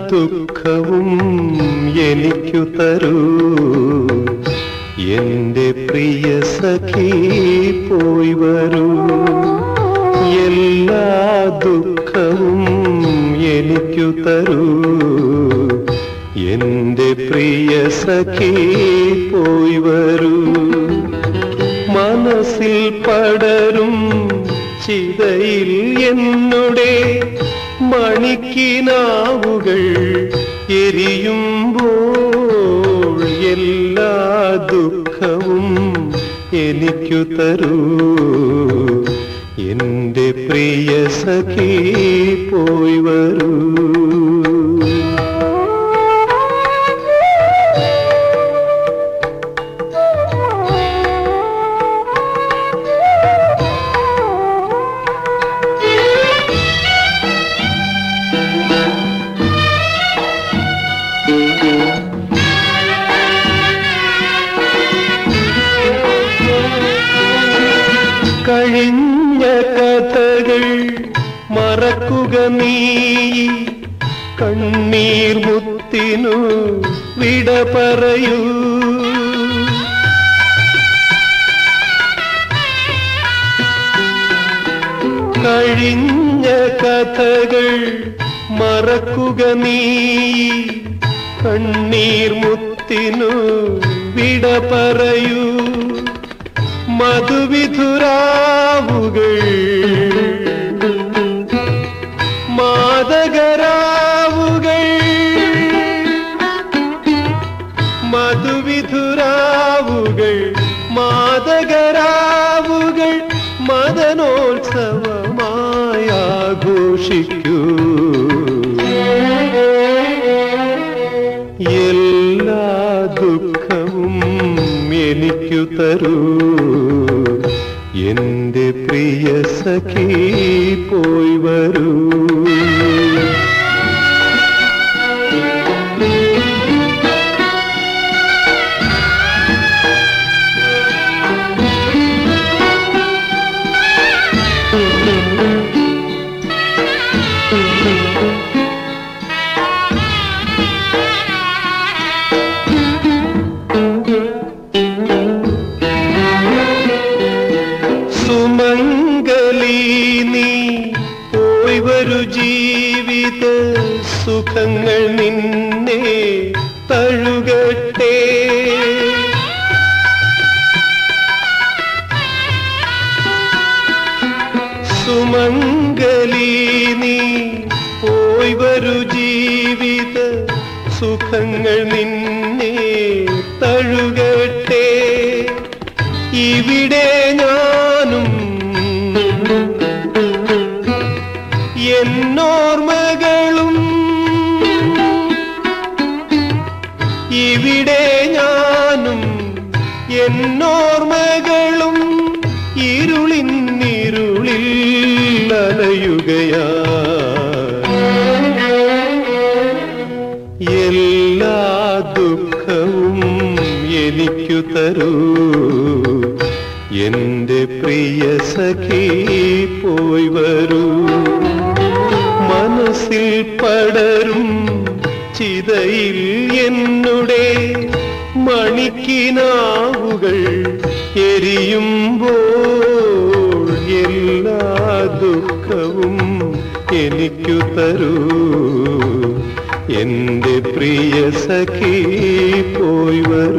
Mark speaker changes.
Speaker 1: ദുഃഖവും എനിക്കു തരൂ എന്റെ പ്രിയ സഖി പോയി വരൂ എല്ലാ ദുഃഖവും എനിക്കു തരൂ എന്റെ പ്രിയ സഖി പോയി വരൂ മനസ്സിൽ പടരും ചിതയിൽ എന്നുടെ മണിക്കിനാവുകൾ എരിയുമ്പോൾ എല്ലാ ദുഃഖവും എനിക്കു തരൂ എന്റെ പ്രിയ സഖി പോയി വരൂ കഴിഞ്ഞ കഥകൾ മറക്കുക നീ കണ്ണീർ മുത്തിനു വിട പറയൂ കഴിഞ്ഞ കഥകൾ മറക്കുക നീ കണ്ണീർ മുത്തിനു വിട പറയൂ മധുവിധുരാവുകൾ മാതകരാവുകൾ മധുവിധുരാവുകൾ മാതകരാവുകൾ മദനോത്സവമായി ആഘോഷിക്കൂ എല്ലാ ദുഃഖവും എനിക്കു തരൂ എന്റെ പ്രിയ സഖി പോയി വരൂ സുമംഗലി നീ പോയി വരു ജീവിത സുഖങ്ങൾ നിന്നെ തഴുകട്ടെ സുമംഗലി നീ പോയി വരു ജീവിത സുഖങ്ങൾ നിന്നെ തഴുകട്ടെ ഇവിടെ ഞാനും എന്നോർമകളും ഇവിടെ ഞാനും എന്നോർമകളും ഇരുളിന്നിരുളിൽ അലയുകയാ എല്ലാ ദുഃഖവും എനിക്കു തരൂ എന്റെ പ്രിയ സഖി പോയി വരൂ മനസ്സിൽ പടരും ചിതയിൽ എന്നുടെ മണിക്കിനാവുകൾ എരിയുമ്പോൾ എല്ലാ ദുഃഖവും എനിക്കു തരൂ എന്റെ പ്രിയ സഖി പോയി വരൂ